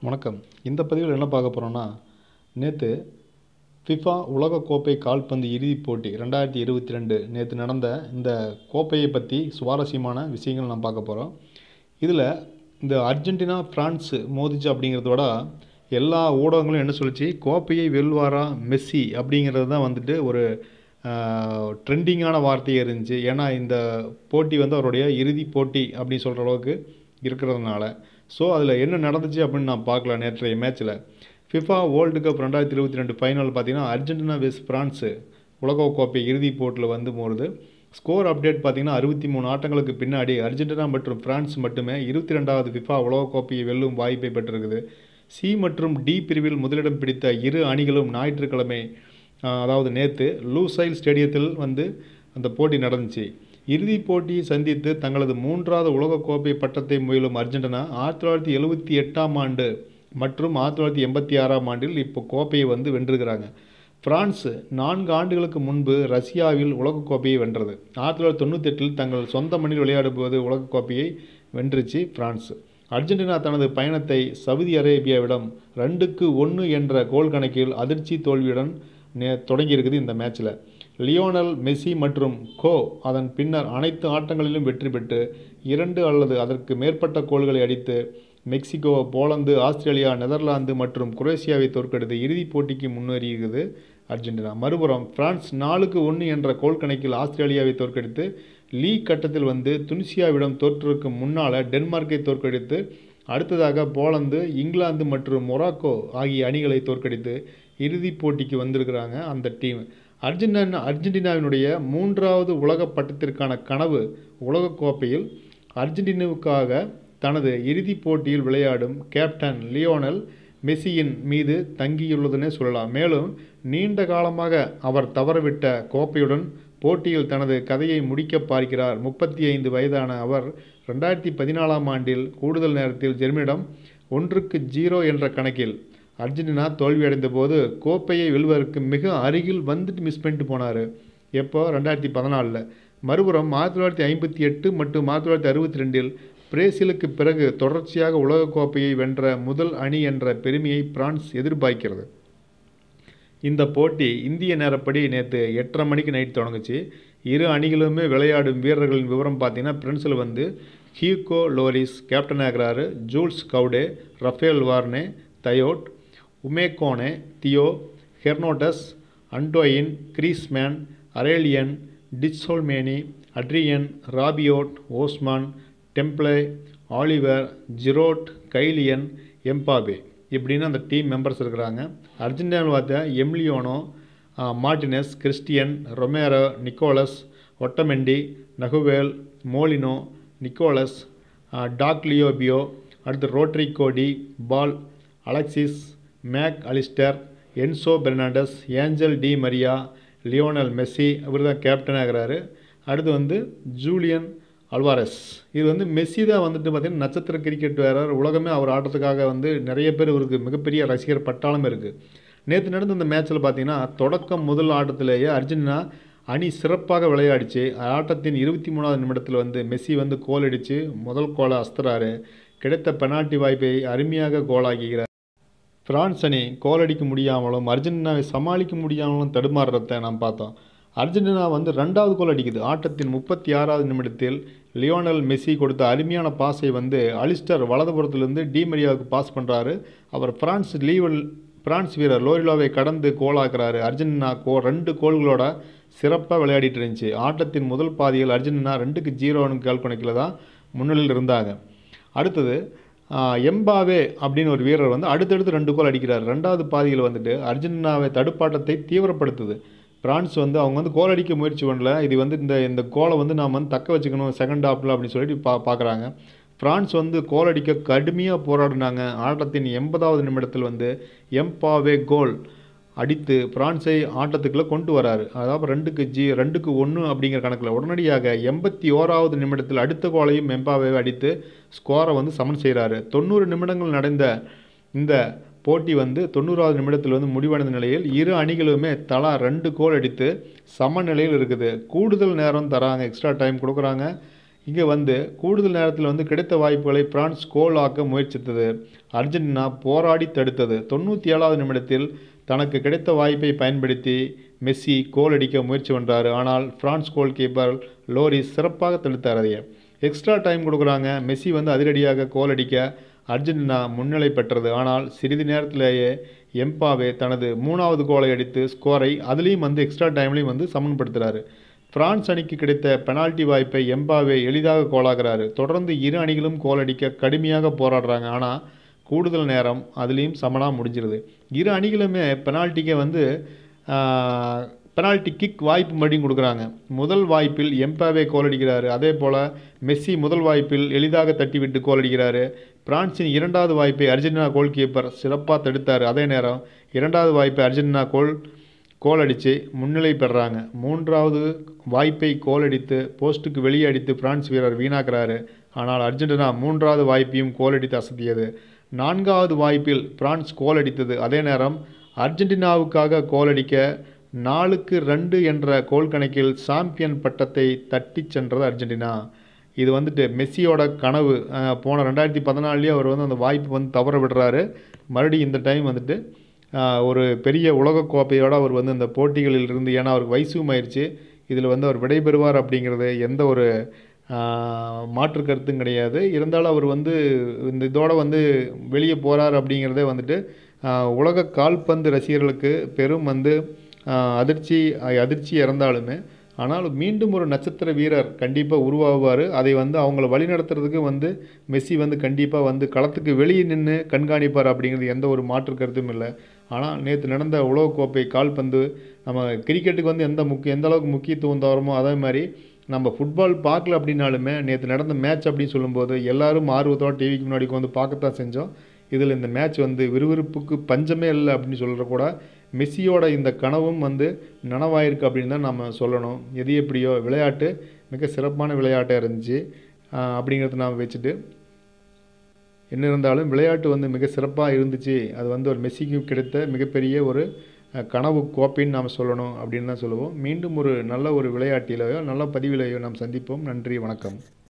வணக்கம் இந்த பதிவில் என்ன பார்க்க போகிறோன்னா நேற்று ஃபிஃபா உலகக்கோப்பை கால்பந்து இறுதிப் போட்டி ரெண்டாயிரத்தி இருபத்தி ரெண்டு நேற்று நடந்த இந்த கோப்பையை பற்றி சுவாரஸ்யமான விஷயங்கள் நான் பார்க்க போகிறோம் இதில் இந்த அர்ஜென்டினா ஃப்ரான்ஸு மோதிச்சு அப்படிங்கிறதோட எல்லா ஊடகங்களும் என்ன சொல்லிச்சு கோப்பையை வெல்வாரா மெஸ்ஸி அப்படிங்கிறது தான் வந்துட்டு ஒரு ட்ரெண்டிங்கான வார்த்தையாக இருந்துச்சு ஏன்னா இந்த போட்டி வந்து அவருடைய இறுதிப் போட்டி அப்படின்னு சொல்கிற அளவுக்கு இருக்கிறதுனால ஸோ அதில் என்ன நடந்துச்சு அப்படின்னு நான் பார்க்கல நேற்றைய மேட்ச்சில் ஃபிஃபா வேர்ல்டு கப் ரெண்டாயிரத்தி இருபத்தி ரெண்டு ஃபைனல் பார்த்தீங்கன்னா அர்ஜென்டினா வெஸ் ஃப்ரான்ஸு உலகக்கோப்பை இறுதிப் போட்டியில் வந்து போகிறது ஸ்கோர் அப்டேட் பார்த்தீங்கன்னா அறுபத்தி மூணு ஆட்டங்களுக்கு பின்னாடி அர்ஜென்டினா மற்றும் ஃப்ரான்ஸ் மட்டுமே இருபத்தி ரெண்டாவது ஃபிஃபா உலகக்கோப்பையை வெல்லும் வாய்ப்பை பெற்றிருக்குது சி மற்றும் டி பிரிவில் முதலிடம் பிடித்த இரு அணிகளும் ஞாயிற்றுக்கிழமை அதாவது நேற்று லூசைல் ஸ்டேடியத்தில் வந்து அந்த போட்டி நடந்துச்சு இறுதிப் போட்டியை சந்தித்து தங்களது மூன்றாவது உலகக்கோப்பை பட்டத்தை முயலும் அர்ஜென்டினா ஆயிரத்தி தொள்ளாயிரத்தி எழுபத்தி எட்டாம் ஆண்டு மற்றும் ஆயிரத்தி தொள்ளாயிரத்தி எண்பத்தி ஆறாம் ஆண்டில் இப்போ கோப்பையை வந்து வென்றிருக்கிறாங்க பிரான்ஸ் நான்கு ஆண்டுகளுக்கு முன்பு ரஷ்யாவில் உலகக்கோப்பையை வென்றது ஆயிரத்தி தொள்ளாயிரத்தி தொண்ணூத்தெட்டில் தங்கள் சொந்த மண்ணில் விளையாடும்போது உலகக்கோப்பையை வென்றுச்சு பிரான்ஸ் அர்ஜென்டினா தனது பயணத்தை சவுதி அரேபியாவிடம் ரெண்டுக்கு ஒன்று என்ற கோல் கணக்கில் அதிர்ச்சி தோல்வியுடன் நே தொடங்கியிருக்குது இந்த மேட்ச்சில் லியோனல் மெஸ்ஸி மற்றும் கோ அதன் பின்னர் அனைத்து ஆட்டங்களிலும் வெற்றி பெற்று இரண்டு அல்லது அதற்கு மேற்பட்ட கோல்களை அடித்து மெக்சிகோ போலந்து ஆஸ்திரேலியா நெதர்லாந்து மற்றும் குரேஷியாவை தோற்கடித்து இறுதிப் போட்டிக்கு முன்னேறியிருக்குது அர்ஜென்டினா மறுபுறம் பிரான்ஸ் நாலுக்கு ஒன்று என்ற கோல் கணக்கில் ஆஸ்திரேலியாவை தோற்கடித்து லீக் கட்டத்தில் வந்து துனிசியாவிடம் தோற்றுக்கு முன்னால் டென்மார்க்கை தோற்கடித்து அடுத்ததாக போலந்து இங்கிலாந்து மற்றும் மொராக்கோ ஆகிய அணிகளை தோற்கடித்து இறுதிப் போட்டிக்கு வந்திருக்கிறாங்க அந்த டீம் அர்ஜென்டினா அர்ஜென்டினாவினுடைய மூன்றாவது உலக பட்டத்திற்கான கனவு உலகக்கோப்பையில் அர்ஜென்டினாவுக்காக தனது இறுதிப் போட்டியில் விளையாடும் கேப்டன் லியோனல் மெஸ்ஸியின் மீது தங்கியுள்ளதுன்னே சொல்லலாம் மேலும் நீண்ட காலமாக அவர் தவறவிட்ட கோப்பையுடன் போட்டியில் தனது கதையை முடிக்க பார்க்கிறார் முப்பத்தி ஐந்து வயதான அவர் ரெண்டாயிரத்தி பதினாலாம் ஆண்டில் கூடுதல் நேரத்தில் ஜெர்மனிடம் ஒன்றுக்கு ஜீரோ என்ற கணக்கில் அர்ஜென்டினா தோல்வியடைந்த போது கோப்பையை வெல்வதற்கு மிக அருகில் வந்துட்டு மிஸ் பண்ணிட்டு போனார் எப்போ ரெண்டாயிரத்தி பதினாலில் மறுபுறம் ஆயிரத்தி தொள்ளாயிரத்தி ஐம்பத்தி எட்டு மற்றும் ஆயிரத்தி தொள்ளாயிரத்தி அறுபத்தி ரெண்டில் பிரேசிலுக்கு பிறகு தொடர்ச்சியாக உலகக்கோப்பையை வென்ற முதல் அணி என்ற பெருமையை பிரான்ஸ் எதிர்பார்க்கிறது இந்த போட்டி இந்திய நேரப்படி நேற்று எட்டரை மணிக்கு நைட் தொடங்குச்சு இரு அணிகளுமே விளையாடும் வீரர்களின் விவரம் பார்த்தீங்கன்னா பிரின்ஸில் வந்து ஹியூகோ லோரிஸ் கேப்டன் ஆகிறாரு Jules Kounde Raphael Varane Dayot Upamecano Theo Hernandez Antoine Griezmann Aurelien Tchouameni Adrien Rabiot Ousmane Dembele Olivier Giroud Kylian Mbappe இப்படின்னு அந்த டீம் மெம்பர்ஸ் இருக்கிறாங்க அர்ஜென்டினாவில் பார்த்தா Emiliano Martinez Cristian Romero Nicolas Otamendi Nahuel Molina Nicolas Tagliafico அடுத்து Rodrigo de Paul Alexis Mac Allister Enzo Fernandez Angel Di Maria Lionel Messi இவர் தான் captain ஆகிறாரு அடுத்து வந்து ஜூலியன் அல்வாரஸ் இது வந்து மெஸ்ஸி தான் வந்துட்டு பார்த்திங்கன்னா நட்சத்திர கிரிக்கெட் வேறார் உலகமே அவர் ஆட்டத்துக்காக வந்து நிறைய பேர் இவருக்கு மிகப்பெரிய ரசிகர் பட்டாளம் இருக்குது நேற்று நடந்த இந்த மேட்ச்சில் பார்த்தீங்கன்னா தொடக்கம் முதல் ஆட்டத்திலேயே அர்ஜென்டினா அணி சிறப்பாக விளையாடிச்சு ஆட்டத்தின் இருபத்தி மூணாவது நிமிடத்தில் வந்து மெஸ்ஸி வந்து கோல் அடித்து முதல் கோலை அஸ்தராரு கிடைத்த பெனால்ட்டி வாய்ப்பை அருமையாக கோலாக்குகிறார் பிரான்ஸ் அணி கோல் அடிக்க முடியாமலும் அர்ஜென்டினாவை சமாளிக்க முடியாமலும் தடுமாறுறத நாம் பார்த்தோம் அர்ஜென்டினா வந்து ரெண்டாவது கோல் அடிக்குது ஆட்டத்தின் முப்பத்தி ஆறாவது நிமிடத்தில் லியோனல் மெஸ்ஸி கொடுத்த அருமையான பாஸை வந்து அலிஸ்டர் வலதுபுறத்திலிருந்து டி மரியாவுக்கு பாஸ் பண்ணுறாரு அவர் பிரான்ஸ் லீவல் பிரான்ஸ் வீரர் லோரிலோவை கடந்து கோலாக்குறாரு அர்ஜென்டினா கோ ரெண்டு கோல்களோட சிறப்பாக விளையாடிட்டு இருந்துச்சு ஆட்டத்தின் முதல் பாதியில் அர்ஜென்டினா ரெண்டுக்கு ஜீரோன்னு கால் கணக்கில் தான் முன்னிலையில் இருந்தாங்க அடுத்தது எம்பாவே அப்படின்னு ஒரு வீரர் வந்து அடுத்தடுத்து ரெண்டு கோல் அடிக்கிறார் ரெண்டாவது பாதியில் வந்துட்டு அர்ஜென்டினாவை தடுப்பாட்டத்தை தீவிரப்படுத்துது பிரான்ஸ் வந்து அவங்க வந்து கோல் அடிக்க முயற்சி பண்ணல இது வந்து இந்த இந்த கோலை வந்து நாம் வந்து தக்க வச்சுக்கணும் செகண்ட் ஹாஃபில் அப்படின்னு சொல்லிட்டு பா பார்க்குறாங்க ஃப்ரான்ஸ் வந்து கோல் அடிக்க கடுமையாக போராடினாங்க ஆட்டத்தின் எண்பதாவது நிமிடத்தில் வந்து எம்பாவே கோல் அடித்து பிரான்ஸை ஆட்டத்துக்குள்ளே கொண்டு வராரு அதாவது ரெண்டுக்கு ஜி ரெண்டுக்கு ஒன்று அப்படிங்கிற கணக்கில் உடனடியாக எண்பத்தி ஓராவது நிமிடத்தில் அடுத்த கோலையும் எம்பாவே அடித்து ஸ்கோரை வந்து சமன் செய்கிறாரு தொண்ணூறு நிமிடங்கள் நடந்த இந்த போட்டி வந்து தொண்ணூறாவது நிமிடத்தில் வந்து முடிவடைந்த நிலையில் இரு அணிகளுமே தலா ரெண்டு கோல் அடித்து சமநிலையில் இருக்குது கூடுதல் நேரம் தராங்க எக்ஸ்ட்ரா டைம் கொடுக்குறாங்க இங்கே வந்து கூடுதல் நேரத்தில் வந்து கிடைத்த வாய்ப்புகளை பிரான்ஸ் கோல் ஆக்க முயற்சித்தது அர்ஜென்டினா போராடி தடுத்தது தொண்ணூற்றி ஏழாவது நிமிடத்தில் தனக்கு கிடைத்த வாய்ப்பை பயன்படுத்தி மெஸ்ஸி கோல் அடிக்க முயற்சி பண்ணுறாரு ஆனால் பிரான்ஸ் கோல் கீப்பர் லோரிஸ் சிறப்பாக தடுத்தார் அதைய எக்ஸ்ட்ரா டைம் கொடுக்குறாங்க மெஸ்ஸி வந்து அதிரடியாக கோல் அடிக்க அர்ஜென்டினா முன்னிலை பெற்றது ஆனால் சிறிது நேரத்திலேயே எம்பாவே தனது மூணாவது கோலை அடித்து ஸ்கோரை அதுலேயும் வந்து எக்ஸ்ட்ரா டைம்லேயும் வந்து சமன்படுத்துகிறாரு பிரான்ஸ் அணிக்கு கிடைத்த பெனால்டி வாய்ப்பை எம்பாவே எளிதாக கோலாகிறாரு தொடர்ந்து இரு அணிகளும் கோல் அடிக்க கடுமையாக போராடுறாங்க ஆனால் கூடுதல் நேரம் அதுலேயும் சமனாக முடிஞ்சிருது இரு அணிகளுமே பெனால்ட்டிக்கே வந்து பெனால்ட்டி கிக் வாய்ப்பு மறுபடியும் கொடுக்குறாங்க முதல் வாய்ப்பில் எம்பாவே கோல் அடிக்கிறாரு அதே போல் மெஸ்ஸி முதல் வாய்ப்பில் எளிதாக தட்டிவிட்டு கோல் அடிக்கிறாரு பிரான்சின் இரண்டாவது வாய்ப்பை அர்ஜென்டினா கோல் கீப்பர் சிறப்பாக தடுத்தார் அதே நேரம் இரண்டாவது வாய்ப்பை அர்ஜென்டினா கோல் கோல் அடித்து முன்னிலை பெறாங்க மூன்றாவது வாய்ப்பை கோல் அடித்து போஸ்ட்டுக்கு வெளியே அடித்து பிரான்ஸ் வீரர் வீணாக்குறாரு ஆனால் அர்ஜென்டினா மூன்றாவது வாய்ப்பையும் கோல் அடித்து அசத்தியது நான்காவது வாய்ப்பில் பிரான்ஸ் கோல் அடித்தது அதே நேரம் அர்ஜென்டினாவுக்காக கோல் அடிக்க நாலுக்கு ரெண்டு என்ற கோல் கணக்கில் சாம்பியன் பட்டத்தை தட்டி சென்றது அர்ஜென்டினா இது வந்துட்டு மெஸ்ஸியோட கனவு போன ரெண்டாயிரத்தி பதினாலுலேயே அவர் வந்து அந்த வாய்ப்பு வந்து தவற விடுறாரு மறுபடியும் இந்த டைம் வந்துட்டு ஒரு பெரிய உலகக்கோப்பையோடு அவர் வந்து இந்த போட்டிகளில் இருந்து ஏன்னா அவருக்கு வயசும் ஆயிடுச்சு இதில் வந்து அவர் விடைபெறுவார் அப்படிங்கிறது எந்த ஒரு மாற்று கருத்தும் கிடையாது இருந்தாலும் அவர் வந்து இந்த இதோட வந்து வெளியே போகிறார் அப்படிங்கிறதே வந்துட்டு உலக கால்பந்து ரசிகர்களுக்கு பெரும் வந்து அதிர்ச்சி அதிர்ச்சி இறந்தாலுமே ஆனால் மீண்டும் ஒரு நட்சத்திர வீரர் கண்டிப்பாக உருவாகுவார் அதை வந்து அவங்கள வழிநடத்துறதுக்கு வந்து மெஸ்ஸி வந்து கண்டிப்பாக வந்து களத்துக்கு வெளியே நின்று கண்காணிப்பார் அப்படிங்கிறது எந்த ஒரு மாற்று கருத்தும் இல்லை ஆனால் நேற்று நடந்த உலகக்கோப்பை கால்பந்து நம்ம கிரிக்கெட்டுக்கு வந்து எந்த முக்கிய எந்த அளவுக்கு முக்கியத்துவம் தவறமோ அதே மாதிரி நம்ம ஃபுட்பால் பார்க்கல அப்படின்னாலுமே நேற்று நடந்த மேட்ச் அப்படின்னு சொல்லும்போது எல்லாரும் ஆர்வத்தோட டிவிக்கு முன்னாடி வந்து பார்க்கத்தான் செஞ்சோம் இதில் இந்த மேட்ச் வந்து விறுவிறுப்புக்கு பஞ்சமே இல்லை அப்படின்னு சொல்கிற கூட மெஸ்ஸியோட இந்த கனவும் வந்து நனவாயிருக்கு அப்படின்னு தான் நம்ம சொல்லணும் எது எப்படியோ விளையாட்டு மிக சிறப்பான விளையாட்டாக இருந்துச்சு அப்படிங்கிறத நாம் வச்சுட்டு என்ன இருந்தாலும் விளையாட்டு வந்து மிக சிறப்பாக இருந்துச்சு அது வந்து ஒரு மெஸ்ஸிக்கு கிடைத்த மிகப்பெரிய ஒரு கனவு கோப்பைன்னு நாம் சொல்லணும் அப்படின்னு தான் சொல்லுவோம் மீண்டும் ஒரு நல்ல ஒரு விளையாட்டிலையோ நல்ல பதிவிலையோ நாம் சந்திப்போம் நன்றி வணக்கம்